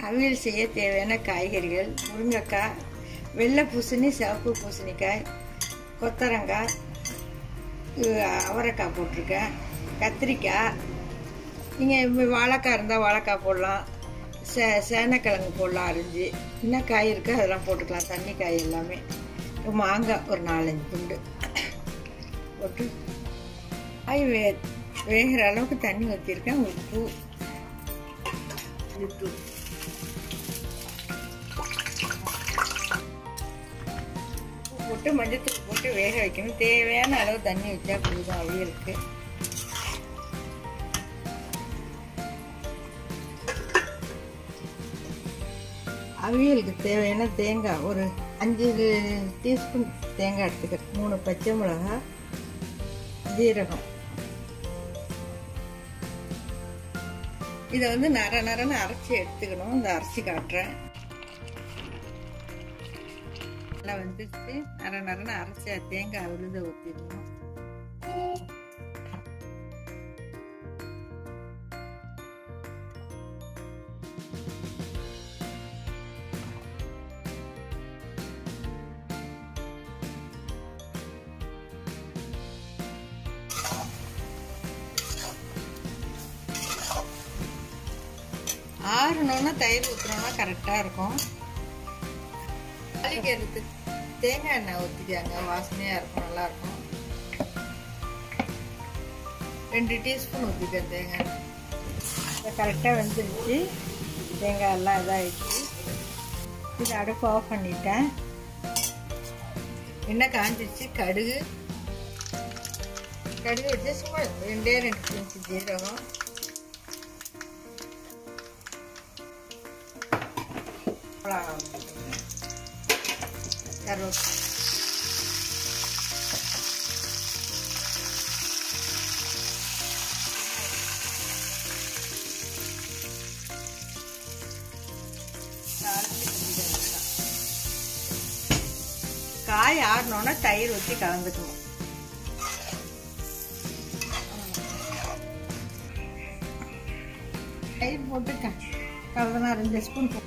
அவியல் செய்ய தேவையான காய்கறிகள் முருங்கைக்காய் வெள்ளை பூசணி சிவப்பு பூசணிக்காய் கொத்தரங்காய் இது அவரைக்காய் போட்டிருக்கேன் கத்திரிக்காய் நீங்கள் வாழைக்காய் இருந்தால் வாழைக்காய் போடலாம் சே சேனக்கிழங்கு போடலாம் அரிஞ்சு என்ன காய் இருக்கோ அதெல்லாம் போட்டுக்கலாம் தண்ணி காய் எல்லாமே மாங்காய் ஒரு நாலஞ்சு துண்டு போட்டு காய் வே வேகிற அளவுக்கு தண்ணி ஊற்றிருக்கேன் உப்பு உப்பு போட்டு மஞ்சத்தூள் போட்டு வேக வைக்கணும் தேவையான அளவு தண்ணி வச்சா போதும் அவியலுக்கு அவியலுக்கு தேவையான தேங்காய் ஒரு அஞ்சு டீஸ்பூன் தேங்காய் எடுத்துக்கிறேன் மூணு பச்சை மிளகா ஜீரகம் இதை வந்து நர நரன்னு அரைச்சி எடுத்துக்கணும் இந்த அரைச்சி காட்டுறேன் நல்லா வந்துச்சு நர நரன்னு அரைச்ச தேங்காய் விழுத ஊற்றிடணும் ஆறணும்னா தயிர் ஊற்றுனோம்னா கரெக்டாக இருக்கும் தாளிக்கிறதுக்கு தேங்காய் எண்ணெய் ஊற்றிக்காங்க வாசனையாக இருக்கும் நல்லாயிருக்கும் ரெண்டு டீஸ்பூன் ஊற்றிக்க தேங்காய் இதை கரெக்டாக வெந்துருச்சு தேங்காய் எல்லாம் இதாகிடுச்சு இது அடுப்பு ஆஃப் பண்ணிட்டேன் எண்ணெய் காஞ்சிருச்சு கடுகு கடுகு வச்சு சும்மா ரெண்டே ரெண்டு பிஞ்சு ஜீரகம் கருவேப்பிலை காய் ஆடணும்னா தயிர் ஊற்றி கலந்துக்கணும் தயிர் போட்டு கலந்துனா ரெண்டு ஸ்பூன் போ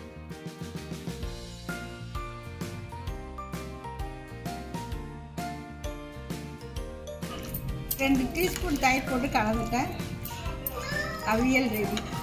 ரெண்டு டீஸ்பூன் தயிர் போட்டு கலந்துட்டேன் அவியல் ரெடி